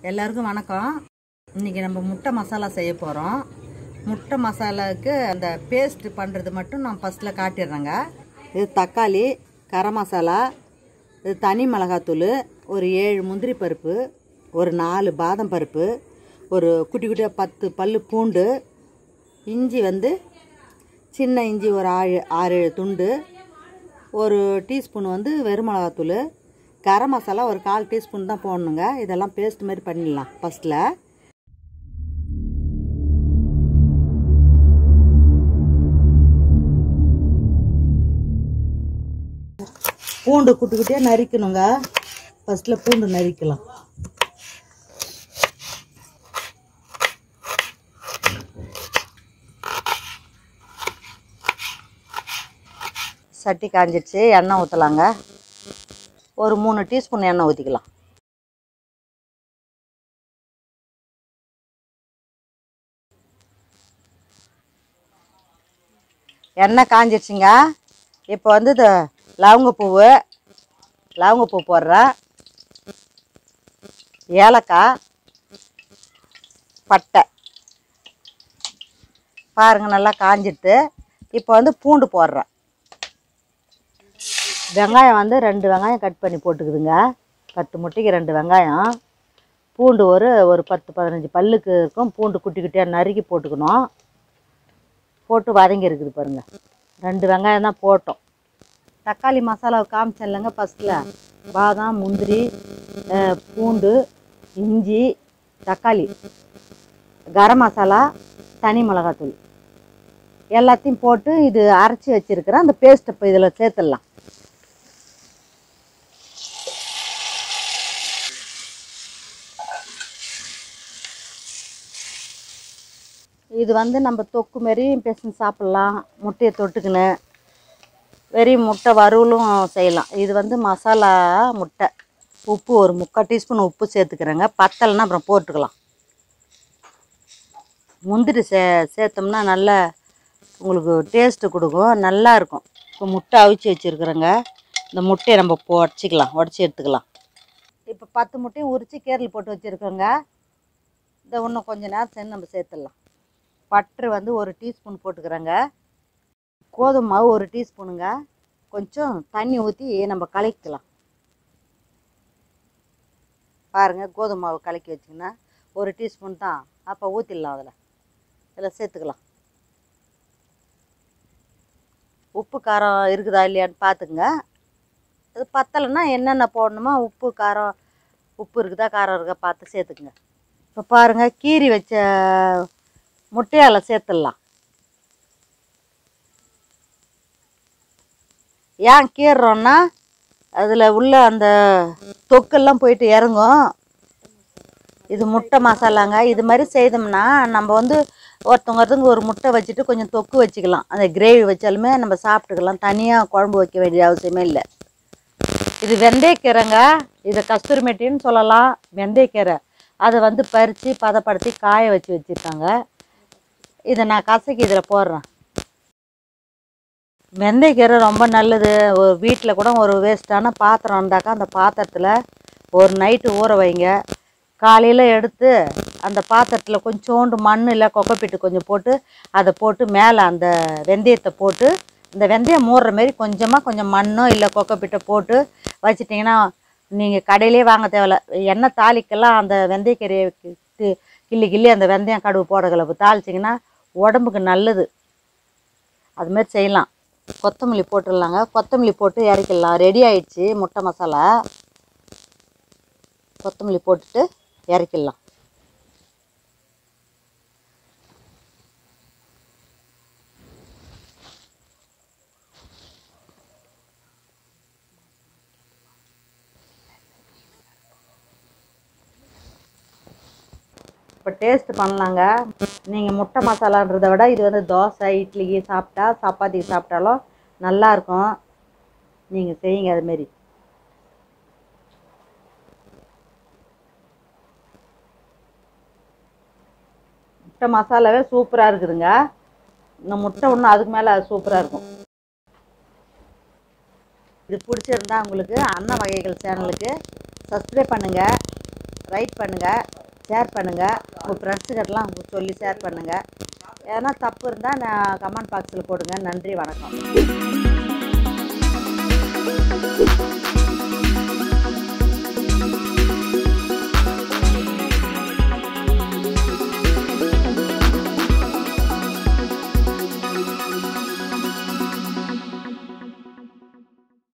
எல்லாருக்கும் வணக்கம் இன்னைக்கு நம்ம முட்டை மசாலா செய்ய போகிறோம் முட்டை மசாலாவுக்கு அந்த பேஸ்ட் பண்ணுறது மட்டும் நான் ஃபஸ்ட்டில் காட்டிடுறேங்க இது தக்காளி கரம் மசாலா இது தனி மிளகாத்தூள் ஒரு ஏழு முந்திரி பருப்பு ஒரு நாலு பாதம் பருப்பு ஒரு குட்டி குட்டியாக பத்து பல்லு பூண்டு இஞ்சி வந்து சின்ன இஞ்சி ஒரு ஆறு ஆறு ஏழு துண்டு ஒரு டீஸ்பூன் வந்து வெறும் மிளகாத்தூள் கரம் மசாலா ஒரு கால் டீஸ்பூன் தான் போடணுங்க இதெல்லாம் பேஸ்ட் மாதிரி பண்ணிடலாம் ஃபஸ்ட்டில் பூண்டு குட்டி குட்டியாக நறுக்கணுங்க ஃபஸ்ட்டில் பூண்டு நறுக்கலாம் சட்டி காஞ்சிடுச்சு எண்ணெய் ஊற்றலாங்க ஒரு மூணு டீஸ்பூன் எண்ணெய் ஊற்றிக்கலாம் எண்ணெய் காஞ்சிடுச்சுங்க இப்போ வந்து இது லவங்கப்பூவு லவங்கப்பூ போடுறேன் ஏலக்காய் பட்டை பாருங்க நல்லா காஞ்சிட்டு இப்போ வந்து பூண்டு போடுறேன் வெங்காயம் வந்து ரெண்டு வெங்காயம் கட் பண்ணி போட்டுக்குதுங்க பத்து முட்டைக்கு ரெண்டு வெங்காயம் பூண்டு ஒரு ஒரு பத்து பதினஞ்சு பல்லுக்கு இருக்கும் பூண்டு குட்டி குட்டியாக நறுக்கி போட்டுக்கணும் போட்டு வதங்கி இருக்குது பாருங்க ரெண்டு வெங்காயம் தான் போட்டோம் தக்காளி மசாலாவை காமிச்சேன் இல்லைங்க ஃபஸ்ட்டில் பாதாம் முந்திரி அஹ், பூண்டு இஞ்சி தக்காளி கரம் மசாலா தனி மிளகாத்தூள் எல்லாத்தையும் போட்டு இது அரைச்சி வச்சிருக்கிறேன் அந்த பேஸ்ட்டை இப்போ இதில் சேர்த்துடலாம் இது வந்து நம்ம தொக்கு மாரி பிசைஞ்சு சாப்பிட்லாம் முட்டையை தொட்டுக்கின்னு வெறும் முட்டை வறுவலும் செய்யலாம் இது வந்து மசாலா முட்டை உப்பு ஒரு முக்கால் டீஸ்பூன் உப்பு சேர்த்துக்கிறேங்க பத்தலைன்னா அப்புறம் போட்டுக்கலாம் முந்திரி சே சேர்த்தோம்னா நல்ல உங்களுக்கு டேஸ்ட்டு கொடுக்கும் நல்லா இருக்கும் இப்போ முட்டை அவிச்சு வச்சுருக்குறேங்க இந்த முட்டையை நம்ம இப்போ உடச்சிக்கலாம் உடச்சி எடுத்துக்கலாம் இப்போ பத்து முட்டையும் உரித்து கேரளி போட்டு வச்சுருக்கோங்க இந்த இன்னும் கொஞ்ச நேரம் சேர்ந்து நம்ம சேர்த்துடலாம் பட்டர் வந்து ஒரு டீஸ்பூன் போட்டுக்கிறேங்க கோதுமை மாவு ஒரு டீஸ்பூனுங்க கொஞ்சம் தண்ணி ஊற்றி நம்ம கலக்கிக்கலாம் பாருங்கள் கோதுமை மாவு கலக்கி வச்சிங்கன்னா ஒரு டீஸ்பூன் தான் அப்போ ஊற்றிடலாம் அதில் இதில் சேர்த்துக்கலாம் உப்பு காரம் இருக்குதா இல்லையான்னு பார்த்துக்குங்க அது பத்தலைன்னா என்னென்ன போடணுமோ உப்பு காரம் உப்பு இருக்குதா காரம் இருக்கா பார்த்து சேர்த்துக்குங்க இப்போ பாருங்கள் கீரி வச்ச முட்டையால் சேர்த்துடலாம் ஏன் கீறுறோன்னா அதில் உள்ள அந்த தொக்கெல்லாம் போயிட்டு இறங்கும் இது முட்டை மசாலாங்க இது மாதிரி செய்தோம்னா நம்ம வந்து ஒருத்தவங்க ஒருத்தவங்க ஒரு முட்டை வச்சுட்டு கொஞ்சம் தொக்கு வச்சுக்கலாம் அந்த கிரேவி வச்சாலுமே நம்ம சாப்பிட்டுக்கலாம் தனியாக குழம்பு வைக்க வேண்டிய அவசியமே இல்லை இது வெந்தயக்கீரைங்க இதை கஸ்தூரி மெட்டின்னு சொல்லலாம் வெந்தயக்கீரை அதை வந்து பறித்து பதப்படுத்தி காய வச்சு வச்சுருக்காங்க இதை நான் கசக்கி இதில் போடுறேன் வெந்தயக்கீரை ரொம்ப நல்லது ஒரு வீட்டில் கூட ஒரு வேஸ்ட்டான பாத்திரம் இருந்தாக்கா அந்த பாத்திரத்தில் ஒரு நைட்டு ஊற வைங்க காலையில் எடுத்து அந்த பாத்திரத்தில் கொஞ்சோண்டு மண் இல்லை கொக்கைப்பிட்டு கொஞ்சம் போட்டு அதை போட்டு மேலே அந்த வெந்தயத்தை போட்டு இந்த வெந்தயம் மூடுற மாரி கொஞ்சமாக கொஞ்சம் மண்ணோ இல்லை கொக்கைப்பிட்டை போட்டு வச்சிட்டிங்கன்னா நீங்கள் கடையிலே வாங்க தேவையில்ல எண்ணெய் தாளிக்கெல்லாம் அந்த வெந்தயக்கீரையை கி- கி- கிள்ளி கிள்ளி அந்த வெந்தயம் கடுகு போட கலப்பு தாளிச்சிங்கன்னா உடம்புக்கு நல்லது அதுமாரி செய்யலாம் கொத்தமல்லி போட்டுடலாங்க கொத்தமல்லி போட்டு இறக்கிடலாம் ரெடி ஆயிடுச்சு முட்டை மசாலா கொத்தமல்லி போட்டுட்டு இறக்கிடலாம் இப்போ டேஸ்ட் பண்ணலாங்க நீங்கள் முட்டை மசாலான்றதை விட இது வந்து தோசை இட்லிக்கு சாப்பிட்டா சப்பாத்திக்கு சாப்பிட்டாலும் நல்லாயிருக்கும் நீங்கள் செய்யுங்க அதுமாரி முட்டை மசாலாவே சூப்பராக இருக்குதுங்க இந்த முட்டை ஒன்று அதுக்கு மேலே சூப்பராக இருக்கும் இது பிடிச்சிருந்தா உங்களுக்கு அன்ன வகைகள் சேனலுக்கு சப்ஸ்கிரைப் பண்ணுங்கள் லைக் பண்ணுங்கள் ஷேர் பண்ணுங்கள் உங்கள் ஃப்ரெண்ட்ஸுக்கிட்டலாம் சொல்லி ஷேர் பண்ணுங்கள் எதனா தப்பு இருந்தால் நான் கமெண்ட் பாக்ஸில் போடுங்க நன்றி வணக்கம்